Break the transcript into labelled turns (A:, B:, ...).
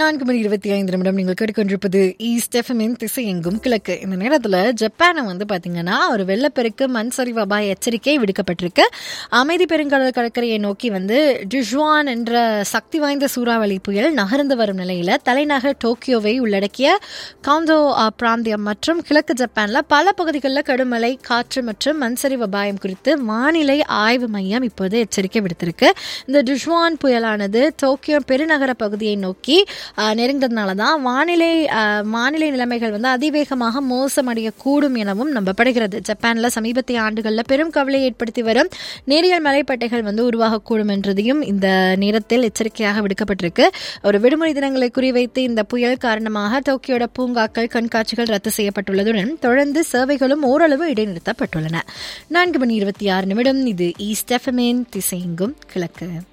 A: நான்கு மணி இருபத்தி ஐந்து நிமிடம் நீங்கள் கேட்டுக்கொண்டிருப்பது ஈஸ்ட் எஃப்எம்மின் திசை எங்கும் கிழக்கு இந்த நேரத்தில் ஜப்பானை வந்து பார்த்தீங்கன்னா ஒரு வெள்ளப்பெருக்கு மண் சரிவு அபாய எச்சரிக்கை விடுக்கப்பட்டிருக்கு அமைதி பெருங்கடல் கடற்கரையை நோக்கி வந்து டிஜுவான் என்ற சக்தி வாய்ந்த சூறாவளி புயல் நகர்ந்து வரும் நிலையில் தலைநகர் டோக்கியோவை உள்ளடக்கிய காந்தோ அஹ், பிராந்தியம் மற்றும் கிழக்கு ஜப்பானில் பல பகுதிகளில் கடுமழை காற்று மற்றும் மண் சரிவு அபாயம் குறித்து வானிலை ஆய்வு மையம் இப்போது எச்சரிக்கை விடுத்திருக்கு இந்த டிஜுவான் புயலானது டோக்கியோ பெருநகர பகுதியை நோக்கி ஆஹ், நெருங்குறதுனால தான் வானிலை ஆஹ், வானிலை நிலைமைகள் வந்து அதிவேகமாக மோசமடையக்கூடும் எனவும் நம்பப்படுகிறது ஜப்பானில் சமீபத்திய ஆண்டுகளில் பெரும் கவலையை ஏற்படுத்தி வரும் நேரியல் மலைப்பட்டைகள் வந்து உருவாகக்கூடும் என்றதையும் இந்த நேரத்தில் எச்சரிக்கையாக விடுக்கப்பட்டிருக்கு ஒரு விடுமுறை தினங்களை குறிவைத்து இந்த புயல் காரணமாக டோக்கியோட பூங்காக்கள் கண்காட்சிகள் ரத்து செய்யப்பட்டுள்ளதுடன் தொடர்ந்து சேவைகளும் ஓரளவு இடைநிறுத்தப்பட்டுள்ளன நான்கு மணி இருபத்தி ஆறு நிமிடம் இது ஈஸ்ட் எஃப்எம்என் திசையெங்கும் கிழக்கு